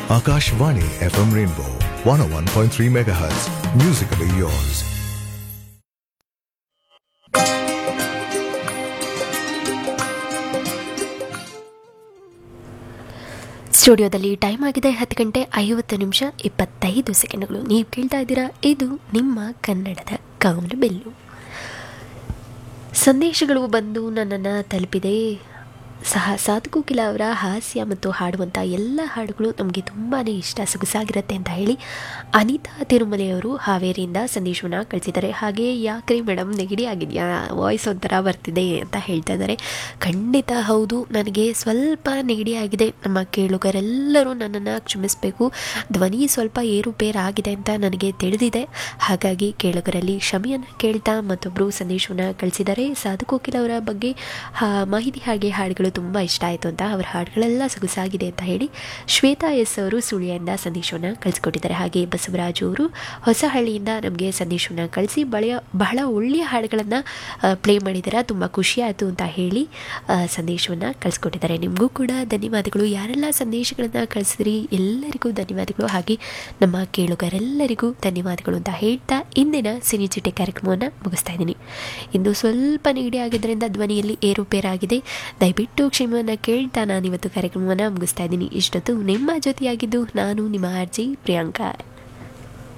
Akashvani FM Rainbow 101.3 MHz. Musically yours. ಸ್ಟುಡಿಯೋದಲ್ಲಿ time ಆಗಿದೆ ಹತ್ತು ಗಂಟೆ ಐವತ್ತು ನಿಮಿಷ ಇಪ್ಪತ್ತೈದು ಸೆಕೆಂಡ್ಗಳು ನೀವು ಕೇಳ್ತಾ ಇದ್ದೀರಾ ಇದು ನಿಮ್ಮ ಕನ್ನಡದ ಕಾಮನ ಬೆಲ್ಲು ಸಂದೇಶಗಳು ಬಂದು ನನ್ನನ್ನು ತಲುಪಿದೆ ಸಹ ಸಾಧು ಕೋಕಿಲ ಅವರ ಹಾಸ್ಯ ಮತ್ತು ಹಾಡುವಂಥ ಎಲ್ಲ ಹಾಡುಗಳು ನಮಗೆ ತುಂಬಾ ಇಷ್ಟ ಸೊಗಸಾಗಿರುತ್ತೆ ಅಂತ ಹೇಳಿ ಅನಿತಾ ತಿರುಮಲೆಯವರು ಹಾವೇರಿಯಿಂದ ಸಂದೇಶವನ್ನು ಕಳಿಸಿದ್ದಾರೆ ಹಾಗೆ ಯಾಕ್ರಿ ಮೇಡಮ್ ನೆಗಡಿ ಆಗಿದೆಯಾ ವಾಯ್ಸ್ ಒಂಥರ ಬರ್ತಿದೆ ಅಂತ ಹೇಳ್ತಾ ಇದ್ದಾರೆ ಖಂಡಿತ ಹೌದು ನನಗೆ ಸ್ವಲ್ಪ ನೆಗಡಿ ಆಗಿದೆ ನಮ್ಮ ಕೇಳುಗರೆಲ್ಲರೂ ನನ್ನನ್ನು ಕ್ಷಮಿಸಬೇಕು ಧ್ವನಿ ಸ್ವಲ್ಪ ಏರುಪೇರಾಗಿದೆ ಅಂತ ನನಗೆ ತಿಳಿದಿದೆ ಹಾಗಾಗಿ ಕೇಳುಗರಲ್ಲಿ ಕ್ಷಮೆಯನ್ನು ಕೇಳ್ತಾ ಮತ್ತೊಬ್ಬರು ಸಂದೇಶವನ್ನು ಕಳಿಸಿದ್ದಾರೆ ಸಾಧು ಕೋಕಿಲ ಅವರ ಬಗ್ಗೆ ಹಾ ಮಾಹಿತಿ ಹಾಗೆ ಹಾಡುಗಳು ತುಂಬ ಇಷ್ಟ ಆಯಿತು ಅಂತ ಅವರ ಹಾಡುಗಳೆಲ್ಲ ಸೊಗಸಾಗಿದೆ ಅಂತ ಹೇಳಿ ಶ್ವೇತಾ ಎಸ್ ಅವರು ಸುಳಿಯಿಂದ ಸಂದೇಶವನ್ನು ಕಳಿಸ್ಕೊಟ್ಟಿದ್ದಾರೆ ಹಾಗೆ ಬಸವರಾಜು ಅವರು ಹೊಸಹಳ್ಳಿಯಿಂದ ನಮಗೆ ಸಂದೇಶವನ್ನು ಕಳಿಸಿ ಬಳೆಯ ಬಹಳ ಒಳ್ಳೆಯ ಹಾಡುಗಳನ್ನು ಪ್ಲೇ ಮಾಡಿದ್ದಾರೆ ತುಂಬ ಖುಷಿ ಆಯಿತು ಅಂತ ಹೇಳಿ ಸಂದೇಶವನ್ನು ಕಳಿಸ್ಕೊಟ್ಟಿದ್ದಾರೆ ನಿಮಗೂ ಕೂಡ ಧನ್ಯವಾದಗಳು ಯಾರೆಲ್ಲ ಸಂದೇಶಗಳನ್ನು ಕಳಿಸಿದ್ರಿ ಎಲ್ಲರಿಗೂ ಧನ್ಯವಾದಗಳು ಹಾಗೆ ನಮ್ಮ ಕೇಳುಗರೆಲ್ಲರಿಗೂ ಧನ್ಯವಾದಗಳು ಅಂತ ಹೇಳ್ತಾ ಇಂದಿನ ಸಿನಿಚಿಟೆ ಕಾರ್ಯಕ್ರಮವನ್ನು ಮುಗಿಸ್ತಾ ಇದ್ದೀನಿ ಇಂದು ಸ್ವಲ್ಪ ನೆಗಡಿ ಆಗಿದ್ದರಿಂದ ಧ್ವನಿಯಲ್ಲಿ ಏರುಪೇರಾಗಿದೆ ದಯವಿಟ್ಟು ಕ್ಷಮೆಯನ್ನು ಕೇಳ್ತಾ ನಾನು ಇವತ್ತು ಕಾರ್ಯಕ್ರಮವನ್ನು ಮುಗಿಸ್ತಾ ಇದ್ದೀನಿ ಇಷ್ಟೊತ್ತು ನಿಮ್ಮ ಜೊತೆಯಾಗಿದ್ದು ನಾನು ನಿಮ್ಮ ಆರ್ಜಿ ಪ್ರಿಯಾಂಕಾ